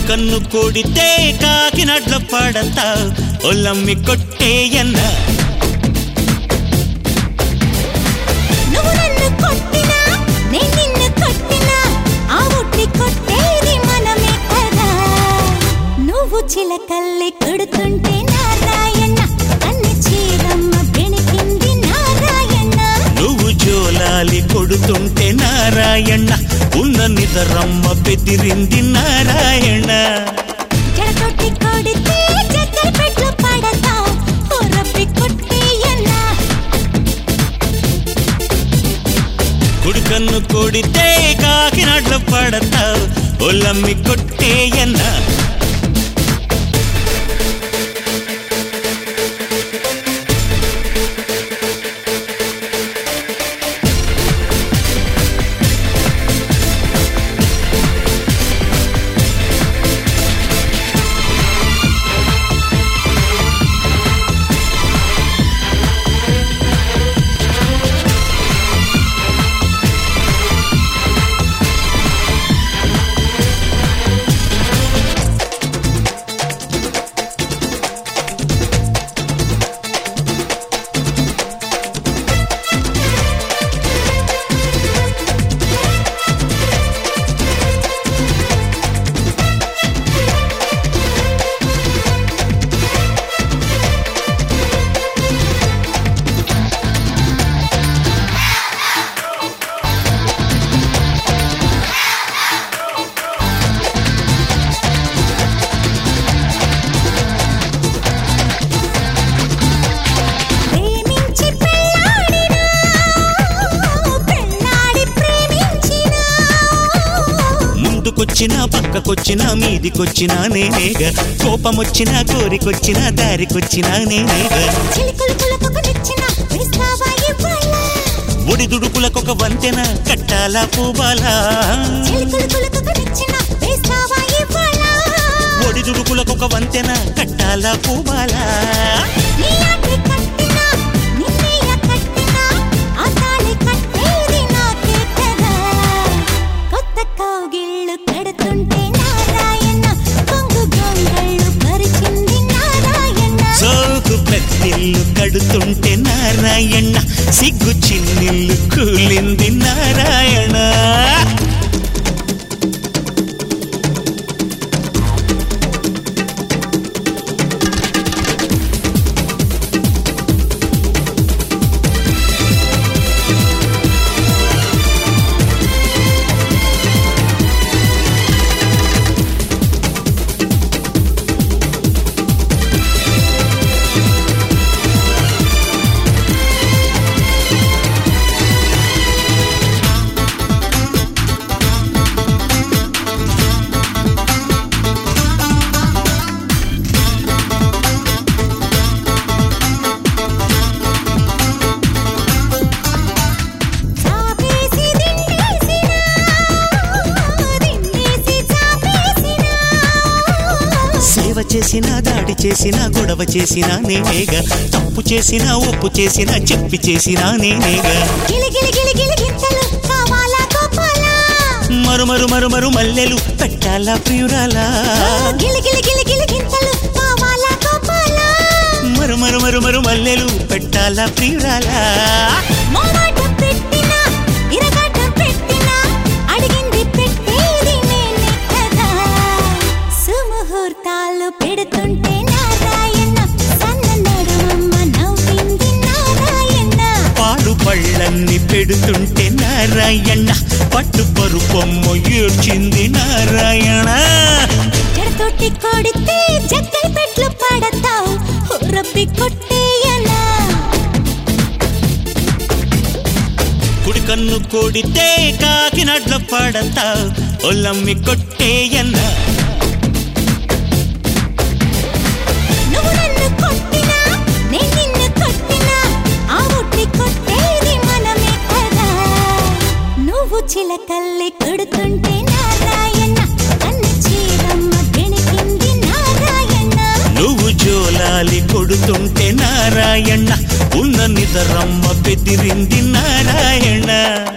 కుడి కన్ను కొడితే కాకినడ్ల పడతా ఒల్లమ్మి కొట్టేయన్న నువ్వు నన్ను కొట్టినా నేను నిన్ను కొట్టినా ఆ ఉట్టి కొట్టేది మనమే కదా నువ్వు చిలకల్లి కొడుతుంటే నారాయణ అన్ని చీరమ్మ బెణికింది నారాయణ నువ్వు జోలాలి కొడుతుంటే నారాయణ ఉన్న నిదరమ్మ బెదిరింది నారాయణ జడతోటి కొడితే చక్కెర పెట్లు పడతా ఓ రబ్బి కొట్టేయన్నా కుడి కన్ను కొడితే కాకినడ్ల పడతా ఒల్లమ్మి కొట్టేయన్న ప్రేమించి పెళ్ళాడినా పెళ్ళాడి ప్రేమించినా ముందుకొచ్చినా పక్కకొచ్చినా మీదికొచ్చినా నేనేగా కోపమొచ్చినా కోరికొచ్చినా దారికొచ్చినా నేనేగా చిలుకలు పులకొక నిచ్చిన వేస్తావా ఇవ్వాల ఒడిదుడుకులకొక వంతెన కట్టాలా పూబాలా చిలుకలు పులకొక నిచ్చిన వేస్తావా ఇవ్వాల ఒడిదుడుకులకొక వంతెన కట్టాలా పూబాలా నీ ఆటి కట్టినా నిన్నయ్య కట్టినా ఆ తాళి కట్టేది నాకే కదా కొత్త కౌగిళ్ళు కడుతుంటే నారాయణ కొంగు గొంగళ్ళు పరిచింది నారాయణ సోకు పెద్దిల్లు కడుతుంటే నారాయణ సిగ్గు చిన్నిల్లు కూలింది నారాయణ చాపేసి దిండేసినా దిండేసి చాపేసినా సేవ చేసినా దాడి చేసినా గొడవ చేసినా నేనేగా తప్పు చేసినా ఒప్పు చేసినా చెప్పి చేసినా నేనేగా గిలి గిలి గిలి గిలి గింతలు కావాలా గోపాలా మరు మరు మరు మరు మల్లెలు పెట్టాలా ప్రియురాలా గిలి గిలి గిలి గిలి గింతలు కావాలా గోపాలా మరు మరు మరు మరు మల్లెలు పెట్టాలా ప్రియురాలా మోమాటం పెట్టినా ఇరగాటం పెట్టినా అడిగింది పెట్టేది నేనే కదా సుముహూర్తాలు పెడుతుంటే నారాయణ సన్న నడుమమ్మ నవ్వింది నారాయణ పాడు పళ్ళన్ని పెడుతుంటే నారాయణ పట్టు పరుపొమ్మ ఏడ్చింది నారాయణ జడతోటి కొడితే జక్కై పెట్లు పడతావు రబ్బి కొట్టేయనా కుడి కన్ను కొడితే కాకినడ్ల పడతా ఒల్లమ్మి కొట్టేయన్న నువ్వు నన్ను కొట్టినా నేను నిన్ను కొట్టినా ఆ ఉట్టి కొట్టేది మనమే కదా నువ్వు చిలకల్లి కొడుతుంటే నారాయణ అన్ని చీరమ్మ గెణికింది నారాయణ నువ్వు జోలాలి కొడుతుంటే నారాయణ ఉన్న నిదరమ్మ బెదిరింది నారాయణ